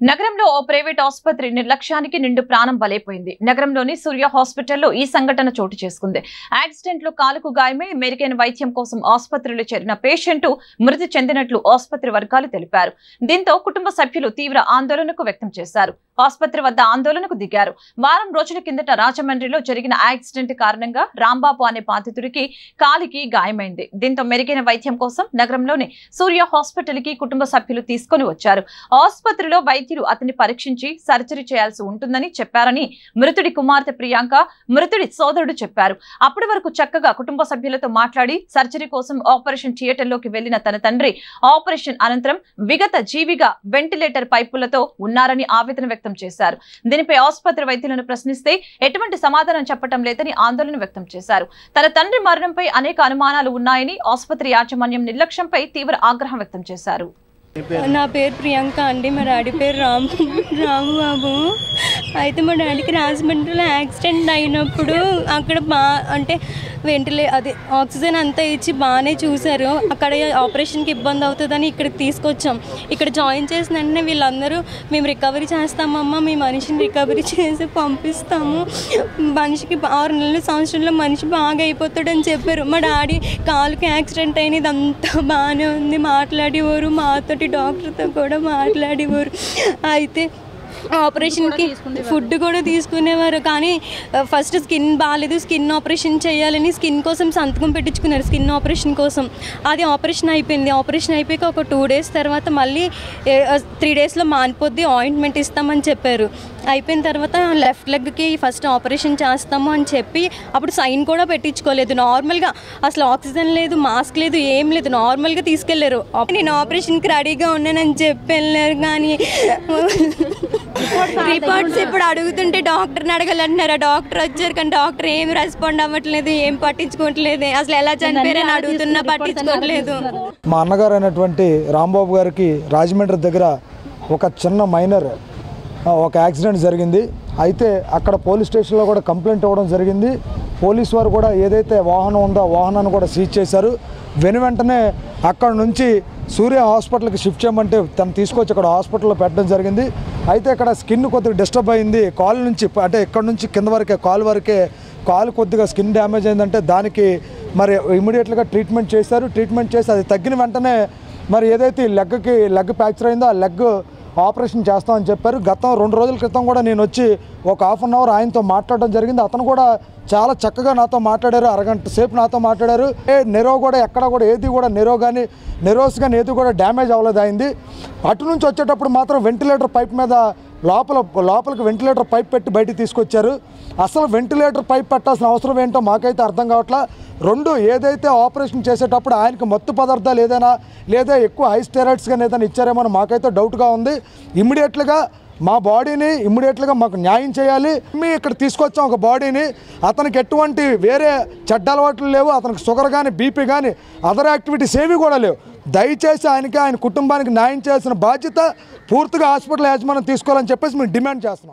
నగరంలో ఓ ప్రైవేట్ ఆసుపత్రి నిర్లక్ష్యానికి నిండు ప్రాణం బలైపోయింది నగరంలోని సూర్య హాస్పిటల్లో ఈ సంఘటన చోటు చేసుకుంది యాక్సిడెంట్ లో కాలుకు గాయమై మెరుగైన వైద్యం కోసం ఆసుపత్రిలో చేరిన పేషెంట్ మృతి చెందినట్లు ఆసుపత్రి వర్గాలు తెలిపారు దీంతో కుటుంబ సభ్యులు తీవ్ర ఆందోళనకు వ్యక్తం చేశారు ఆసుపత్రి వద్ద ఆందోళనకు దిగారు వారం రోజుల కిందట రాజమండ్రిలో జరిగిన యాక్సిడెంట్ కారణంగా రాంబాబు అనే బాధితుడికి కాలికి గాయమైంది దీంతో మెరుగైన వైద్యం కోసం నగరంలోని సూర్య హాస్పిటల్ కి కుటుంబ సభ్యులు తీసుకొని వచ్చారు ఆసుపత్రిలో వైద్యులు అతన్ని పరీక్షించి సర్జరీ చేయాల్సి ఉంటుందని చెప్పారని మృతుడి కుమార్తె ప్రియాంక మృతుడి సోదరుడు చెప్పారు అప్పటి వరకు చక్కగా కుటుంబ సభ్యులతో మాట్లాడి సర్జరీ కోసం ఆపరేషన్ థియేటర్ లోకి వెళ్లిన తన తండ్రి ఆపరేషన్ అనంతరం విగత జీవిగా వెంటిలేటర్ పైపులతో ఉన్నారని ఆవేదన వ్యక్తం చేశారు దీనిపై ఆసుపత్రి వైద్యులను ప్రశ్నిస్తే ఎటువంటి సమాధానం చెప్పటం లేదని ఆందోళన వ్యక్తం చేశారు తన తండ్రి మరణంపై అనేక అనుమానాలు ఉన్నాయని ఆసుపత్రి యాజమాన్యం నిర్లక్ష్యంపై తీవ్ర ఆగ్రహం వ్యక్తం చేశారు నా పేరు ప్రియాంక అండి మా డాడీ పేరు రామ్ రాంబాబు అయితే మా డాడీకి రాజమండ్రిలో యాక్సిడెంట్ అయినప్పుడు అక్కడ బా అంటే వెంటిలే అదే ఆక్సిజన్ అంతా ఇచ్చి బాగానే చూశారు అక్కడ ఆపరేషన్కి ఇబ్బంది అవుతుందని ఇక్కడికి తీసుకొచ్చాం ఇక్కడ జాయిన్ చేసిన వెంటనే వీళ్ళందరూ మేము రికవరీ చేస్తామమ్మా మీ మనిషిని రికవరీ చేసి పంపిస్తాము మనిషికి ఆరు నెలల సంవత్సరంలో మనిషి బాగా అయిపోతాడని చెప్పారు మా డాడీ కాలుకి యాక్సిడెంట్ అయినది అంతా బాగానే ఉంది మాట్లాడేవారు మాతోటి డాక్టర్తో కూడా మాట్లాడేవారు అయితే ఆపరేషన్కి ఫుడ్ కూడా తీసుకునేవారు కానీ ఫస్ట్ స్కిన్ బాగాలేదు స్కిన్ ఆపరేషన్ చేయాలని స్కిన్ కోసం సంతకం పెట్టించుకున్నారు స్కిన్ ఆపరేషన్ కోసం అది ఆపరేషన్ అయిపోయింది ఆపరేషన్ అయిపోయాక ఒక టూ డేస్ తర్వాత మళ్ళీ త్రీ డేస్లో మానిపోద్ది ఆయింట్మెంట్ ఇస్తామని చెప్పారు అయిపోయిన తర్వాత లెఫ్ట్ లెగ్కి ఫస్ట్ ఆపరేషన్ చేస్తాము అని చెప్పి అప్పుడు సైన్ కూడా పెట్టించుకోలేదు నార్మల్గా అసలు ఆక్సిజన్ లేదు మాస్క్ లేదు ఏం లేదు నార్మల్గా తీసుకెళ్లారు నేను ఆపరేషన్కి రెడీగా ఉన్నానని చెప్పి వెళ్ళారు కానీ రిపోర్ట్స్ ఇప్పుడు అడుగుతుంటే డాక్టర్ని అడగాలంటున్నారు ఆ డాక్టర్ వచ్చారు కానీ డాక్టర్ ఏం రెస్పాండ్ అవ్వట్లేదు ఏం పట్టించుకోవట్లేదు అసలు ఎలా చనిపోయారని అడుగుతున్నా పట్టించుకోవట్లేదు మా అన్నగారు అయినటువంటి రాంబాబు గారికి రాజమండ్రి దగ్గర ఒక చిన్న మైనర్ ఆ, ఒక యాక్సిడెంట్ జరిగింది అయితే అక్కడ పోలీస్ స్టేషన్లో కూడా కంప్లైంట్ ఇవ్వడం జరిగింది పోలీస్ వారు కూడా ఏదైతే వాహనం ఉందో ఆ వాహనాన్ని కూడా సీజ్ చేశారు వెను వెంటనే అక్కడ నుంచి సూర్య హాస్పిటల్కి షిఫ్ట్ చేయమంటే తను తీసుకొచ్చి అక్కడ హాస్పిటల్లో పెట్టడం జరిగింది అయితే ఇక్కడ స్కిన్ కొద్దిగా డిస్టర్బ్ అయింది కాలు నుంచి అంటే ఇక్కడ నుంచి కింద వరకే కాలు వరకే కాలు కొద్దిగా స్కిన్ డ్యామేజ్ అయిందంటే దానికి మరి ఇమీడియట్గా ట్రీట్మెంట్ చేశారు ట్రీట్మెంట్ చేసి అది తగ్గిన వెంటనే మరి ఏదైతే ఈ లెగ్కి లెగ్ ఫ్రాక్చర్ అయిందో ఆ లెగ్ ఆపరేషన్ చేస్తామని చెప్పారు గతం రెండు రోజుల క్రితం కూడా నేను వచ్చి ఒక హాఫ్ అన్ అవర్ ఆయనతో మాట్లాడడం జరిగింది అతను కూడా చాలా చక్కగా నాతో మాట్లాడారు అరగంట సేపు నాతో మాట్లాడారు ఏ నెరో కూడా ఎక్కడ కూడా ఏది కూడా నెరో కానీ నెరోస్ కానీ ఏది కూడా డ్యామేజ్ అవ్వలేదు అయింది అటు నుంచి వచ్చేటప్పుడు మాత్రం వెంటిలేటర్ పైప్ మీద లోపల లోపలికి వెంటిలేటర్ పైప్ పెట్టి బయటికి తీసుకొచ్చారు అసలు వెంటిలేటర్ పైప్ పెట్టాల్సిన అవసరం ఏంటో మాకైతే అర్థం కావట్లా రెండు ఏదైతే ఆపరేషన్ చేసేటప్పుడు ఆయనకి మత్తు పదార్థాలు ఏదైనా లేదా ఎక్కువ హై స్టెరాయిడ్స్ కానీ ఏదైనా ఇచ్చారేమో అని మాకైతే డౌట్గా ఉంది ఇమ్మీడియట్లుగా మా బాడీని ఇమ్మీడియట్లుగా మాకు న్యాయం చేయాలి మీ ఇక్కడ తీసుకొచ్చాం ఒక బాడీని అతనికి ఎటువంటి వేరే చెడ్డ అలవాట్లు లేవు అతనికి షుగర్ కానీ బీపీ కానీ అదర్ యాక్టివిటీస్ ఏవి కూడా లేవు దయచేసి ఆయనకి ఆయన కుటుంబానికి న్యాయం చేయాల్సిన బాధ్యత పూర్తిగా హాస్పిటల్ యాజమాన్యం తీసుకోవాలని చెప్పేసి మేము డిమాండ్ చేస్తున్నాం